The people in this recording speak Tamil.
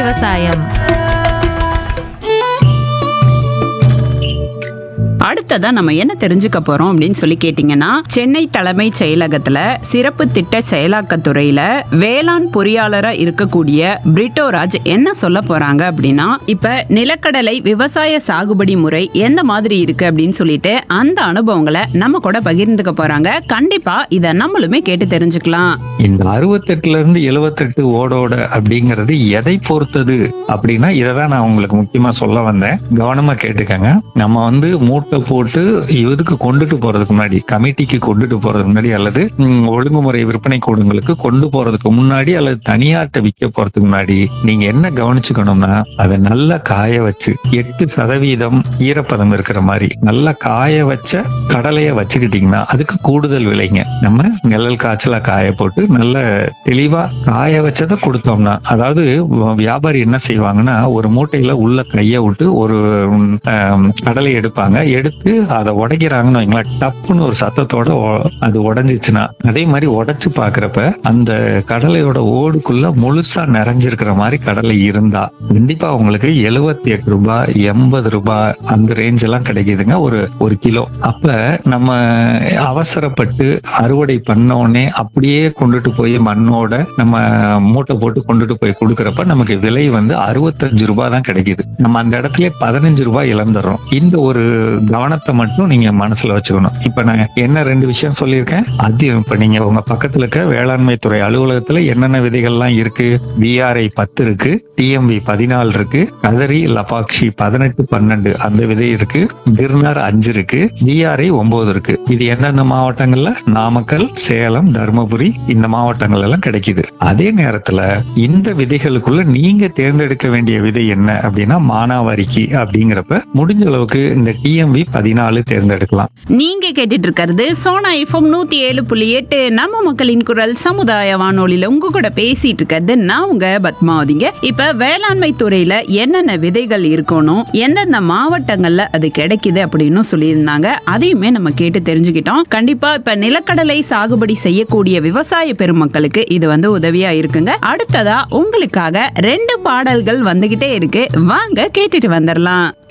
விவசாயம் அடுத்ததா நம்ம என்ன தெரிஞ்சுக்க போறோம் அப்படின்னு சொல்லி கேட்டீங்கன்னா சென்னை தலைமைச் செயலகத்துல சிறப்பு திட்ட செயலாக்கத்துறையில வேளாண் பொறியாளரா இருக்கக்கூடிய பிரிட்டோராஜ் என்ன சொல்ல போறாங்க அப்படின்னா இப்ப நிலக்கடலை விவசாய சாகுபடி முறை எந்த மாதிரி இருக்கு அப்படின்னு சொல்லிட்டு அந்த அனுபவங்களை நம்ம கூட பகிர்ந்துக்க போறாங்க கண்டிப்பா இத நம்மளுமே கேட்டு தெரிஞ்சுக்கலாம் இந்த அறுபத்தெட்டுல இருந்து எழுவத்தெட்டு ஓடோட அப்படிங்கிறது எதை பொறுத்தது அப்படின்னா இதை தான் நான் உங்களுக்கு முக்கியமா சொல்ல வந்தேன் கவனமா கேட்டுக்கங்க நம்ம வந்து மூட்டை போட்டு இதுக்கு கொண்டுட்டு போறதுக்கு முன்னாடி கமிட்டிக்கு கொண்டுட்டு போறதுக்கு முன்னாடி அல்லது ம், ஒழுங்குமுறை விற்பனை கூடங்களுக்கு கொண்டு போறதுக்கு முன்னாடி அல்லது தனியார்ட்ட விற்க போறதுக்கு முன்னாடி நீங்க என்ன கவனிச்சுக்கணும்னா அதை நல்லா காய வச்சு எட்டு சதவீதம் ஈரப்பதம் இருக்கிற மாதிரி நல்லா காய வச்ச கடலைய வச்சுக்கிட்டீங்கன்னா அதுக்கு கூடுதல் விலைங்க நம்ம நிழல் காய்ச்சலா காய போட்டு நல்ல தெளிவா காய வச்சதை கொடுத்தோம்னா அதாவது வ- வியாபாரி என்ன செய்வாங்கன்னா ஒரு மூட்டையில உள்ள கைய விட்டு ஒரு ம், ஆம், கடலை எடுப்பாங்க எடுத்து அதை உடைக்கிறாங்கன்னு வைங்களேன் டப்புன்னு ஒரு சத்தத்தோட ஒ- அது உடைஞ்சிச்சுன்னா அதே மாதிரி உடைச்சு பாக்குறப்ப அந்த கடலையோட ஓடுக்குள்ள முழுசா நிறைஞ்சிருக்கிற மாதிரி கடலை இருந்தா கண்டிப்பா உங்களுக்கு எழுபத்தி எட்டு ரூபாய் எண்பது ரூபாய் அந்த ரேஞ்ச் எல்லாம் கிடைக்குதுங்க ஒரு ஒரு கிலோ அப்ப நம்ம அவசரப்பட்டு அறுவடை பண்ண உடனே அப்படியே கொண்டுட்டு போய் மண்ணோட நம்ம மூட்டை போட்டு கொண்டுட்டு போய் கொடுக்கறப்ப நமக்கு விலை வந்து அறுபத்தஞ்சு ரூபாய் தான் கிடைக்குது நம்ம அந்த இடத்துல பதினஞ்சு ரூபாய் இழந்துடுறோம் இந்த ஒரு கவனத்தை மட்டும் நீங்க மனசுல வச்சுக்கணும் இப்ப நான் என்ன ரெண்டு விஷயம் சொல்லியிருக்கேன் அது இப்ப நீங்க உங்க பக்கத்துல இருக்க வேளாண்மை துறை அலுவலகத்துல என்னென்ன விதைகள்லாம் இருக்கு விஆர்ஐ பத்து இருக்கு டிஎம்பி பதினாலு இருக்கு கதரி லபாக்ஷி பதினெட்டு பன்னெண்டு அந்த விதை இருக்கு கிர்னார் அஞ்சு இருக்கு விஆர்ஐ ஒன்பது இருக்கு இது எந்தெந்த மாவட்டங்கள்ல நாமக்கல் சேலம் தருமபுரி இந்த மாவட்டங்கள் எல்லாம் கிடைக்குது அதே நேரத்துல இந்த விதைகளுக்குள்ள நீங்க தேர்ந்தெடுக்க வேண்டிய விதை என்ன அப்படின்னா மானாவாரிக்கு அப்படிங்கிறப்ப முடிஞ்ச அளவுக்கு இந்த டிஎம்பி பதினாலு தேர்ந்தெடுக்கலாம் நீங்க கேட்டுட்டு இருக்கிறது சோனா எஃப்எம் நூத்தி ஏழு புள்ளி எட்டு நம்ம மக்களின் குரல் சமுதாய வானொலியில உங்க கூட பேசிட்டு இருக்கிறது நான் உங்க பத்மாவதிங்க இப்ப வேளாண்மை துறையில என்னென்ன விதைகள் இருக்கணும் எந்தெந்த மாவட்டங்கள்ல அது கிடைக்குது அப்படின்னு சொல்லியிருந்தாங்க அதையுமே நம்ம கேட்டு தெரிஞ்சுக்கிட்டோம் கண்டிப்பா இப்ப நிலக்கடலை சாகுபடி செய்யக்கூடிய விவசாய பெருமக்களுக்கு இது வந்து உதவியா இருக்குங்க அடுத்ததா உங்களுக்காக ரெண்டு பாடல்கள் வந்துகிட்டே இருக்கு வாங்க கேட்டுட்டு வந்துடலாம்